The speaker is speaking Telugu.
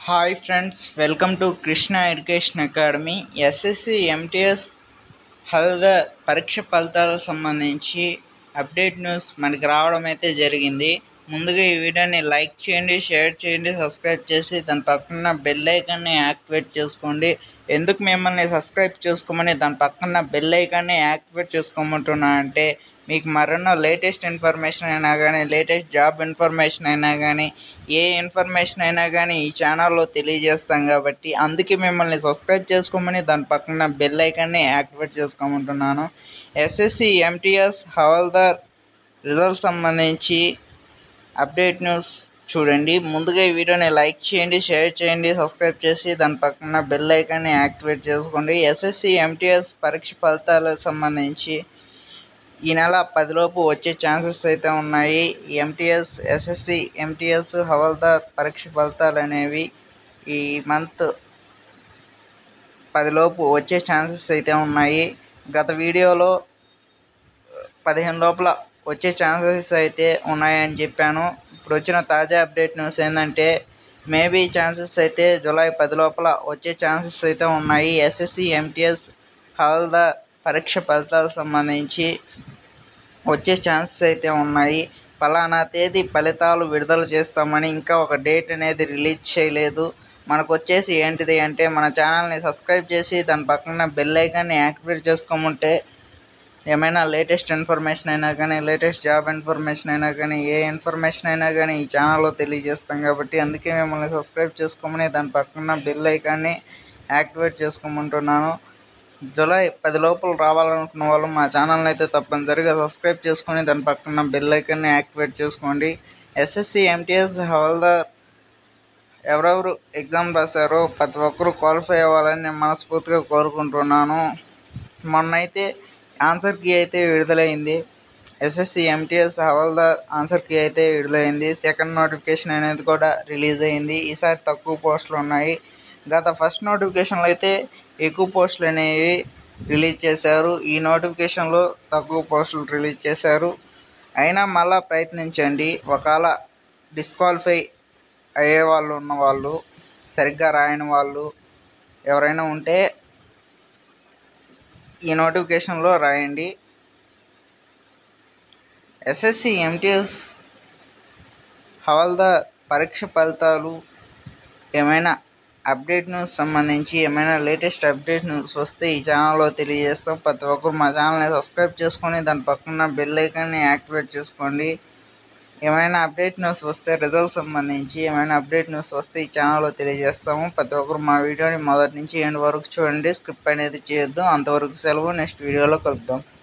hi friends welcome to Krishna education academy SSC MTS హల్ద పరీక్ష ఫలితాలకు సంబంధించి అప్డేట్ న్యూస్ మనకి రావడం అయితే జరిగింది ముందుగా ఈ వీడియోని లైక్ చేయండి షేర్ చేయండి సబ్స్క్రైబ్ చేసి దాని పక్కన బెల్ ఐకాన్ని యాక్టివేట్ చేసుకోండి ఎందుకు మిమ్మల్ని సబ్స్క్రైబ్ చేసుకోమని దాని పక్కన బెల్ ఐకాన్ని యాక్టివేట్ చేసుకోమంటున్నా అంటే మీకు మరెన్నో లేటెస్ట్ ఇన్ఫర్మేషన్ అయినా కానీ లేటెస్ట్ జాబ్ ఇన్ఫర్మేషన్ అయినా కానీ ఏ ఇన్ఫర్మేషన్ అయినా కానీ ఈ ఛానల్లో తెలియజేస్తాం కాబట్టి అందుకే మిమ్మల్ని సబ్స్క్రైబ్ చేసుకోమని దాని పక్కన బెల్ ఐకాన్ని యాక్టివేట్ చేసుకోమంటున్నాను ఎస్ఎస్సి ఎంటీఎస్ హవల్దార్ రిజల్ట్ సంబంధించి అప్డేట్ న్యూస్ చూడండి ముందుగా ఈ వీడియోని లైక్ చేయండి షేర్ చేయండి సబ్స్క్రైబ్ చేసి దాని పక్కన బెల్ ఐకాన్ని యాక్టివేట్ చేసుకోండి ఎస్ఎస్సి ఎంటీఎస్ పరీక్ష ఫలితాలకు సంబంధించి ఈ నెల పదిలోపు వచ్చే ఛాన్సెస్ అయితే ఉన్నాయి ఎంటీఎస్ ఎస్ఎస్సి ఎంటీఎస్ హవల్దార్ పరీక్ష ఫలితాలు అనేవి ఈ మంత్ పదిలోపు వచ్చే ఛాన్సెస్ అయితే ఉన్నాయి గత వీడియోలో పదిహేను లోపల వచ్చే ఛాన్సెస్ అయితే ఉన్నాయని చెప్పాను ఇప్పుడు వచ్చిన తాజా అప్డేట్ న్యూస్ ఏంటంటే మేబీ ఛాన్సెస్ అయితే జూలై పది లోపల వచ్చే ఛాన్సెస్ అయితే ఉన్నాయి ఎస్ఎస్సి ఎంటీఎస్ హవల్దార్ పరీక్ష ఫలితాలకు సంబంధించి వచ్చే ఛాన్సెస్ అయితే ఉన్నాయి పలానా తేదీ ఫలితాలు విడుదల చేస్తామని ఇంకా ఒక డేట్ అనేది రిలీజ్ చేయలేదు మనకు వచ్చేసి ఏంటిది అంటే మన ఛానల్ని సబ్స్క్రైబ్ చేసి దాని పక్కన బెల్ ఐకాన్ని యాక్టివేట్ చేసుకోమంటే ఏమైనా లేటెస్ట్ ఇన్ఫర్మేషన్ అయినా కానీ లేటెస్ట్ జాబ్ ఇన్ఫర్మేషన్ అయినా కానీ ఏ ఇన్ఫర్మేషన్ అయినా కానీ ఈ ఛానల్లో తెలియజేస్తాం కాబట్టి అందుకే మిమ్మల్ని సబ్స్క్రైబ్ చేసుకోమని దాని పక్కన బెల్ ఐకాన్ని యాక్టివేట్ చేసుకోమంటున్నాను జూలై పది లోపల రావాలనుకున్న వాళ్ళు మా ఛానల్ని అయితే తప్పనిసరిగా సబ్స్క్రైబ్ చేసుకొని దాని పక్కన బెల్ ఐకాన్ని యాక్టివేట్ చేసుకోండి ఎస్ఎస్సి ఎంటీఎస్ హవల్దార్ ఎవరెవరు ఎగ్జామ్ రాశారో ప్రతి ఒక్కరూ క్వాలిఫై అవ్వాలని నేను మనస్ఫూర్తిగా కోరుకుంటున్నాను మొన్నైతే ఆన్సర్ కీ అయితే విడుదలైంది ఎస్ఎస్సి ఎంటీఎస్ హవల్దార్ ఆన్సర్ కీ అయితే విడుదలైంది సెకండ్ నోటిఫికేషన్ అనేది కూడా రిలీజ్ అయింది ఈసారి తక్కువ పోస్టులు ఉన్నాయి గత ఫస్ట్ నోటిఫికేషన్లో అయితే ఎక్కువ పోస్టులు అనేవి రిలీజ్ చేశారు ఈ నోటిఫికేషన్లో తక్కువ పోస్టులు రిలీజ్ చేశారు అయినా మళ్ళా ప్రయత్నించండి ఒకవేళ డిస్క్వాలిఫై అయ్యే వాళ్ళు ఉన్న వాళ్ళు సరిగ్గా రాయని వాళ్ళు ఎవరైనా ఉంటే ఈ నోటిఫికేషన్లో రాయండి ఎస్ఎస్సి ఎంటీఎస్ హవల్దార్ పరీక్ష ఫలితాలు ఏమైనా అప్డేట్ న్యూస్ సంబంధించి ఏమైనా లేటెస్ట్ అప్డేట్ న్యూస్ వస్తే ఈ ఛానల్లో తెలియజేస్తాం ప్రతి ఒక్కరు మా ఛానల్ని సబ్స్క్రైబ్ చేసుకొని దాని పక్కన బెల్ ఐకాన్ని యాక్టివేట్ చేసుకోండి ఏమైనా అప్డేట్ న్యూస్ వస్తే రిజల్ట్ సంబంధించి ఏమైనా అప్డేట్ న్యూస్ వస్తే ఈ ఛానల్లో తెలియజేస్తాము ప్రతి ఒక్కరు మా వీడియోని మొదటి నుంచి ఎండ్ వరకు చూడండి స్క్రిప్ట్ అనేది చేయొద్దు అంతవరకు సెలవు నెక్స్ట్ వీడియోలో కలుద్దాం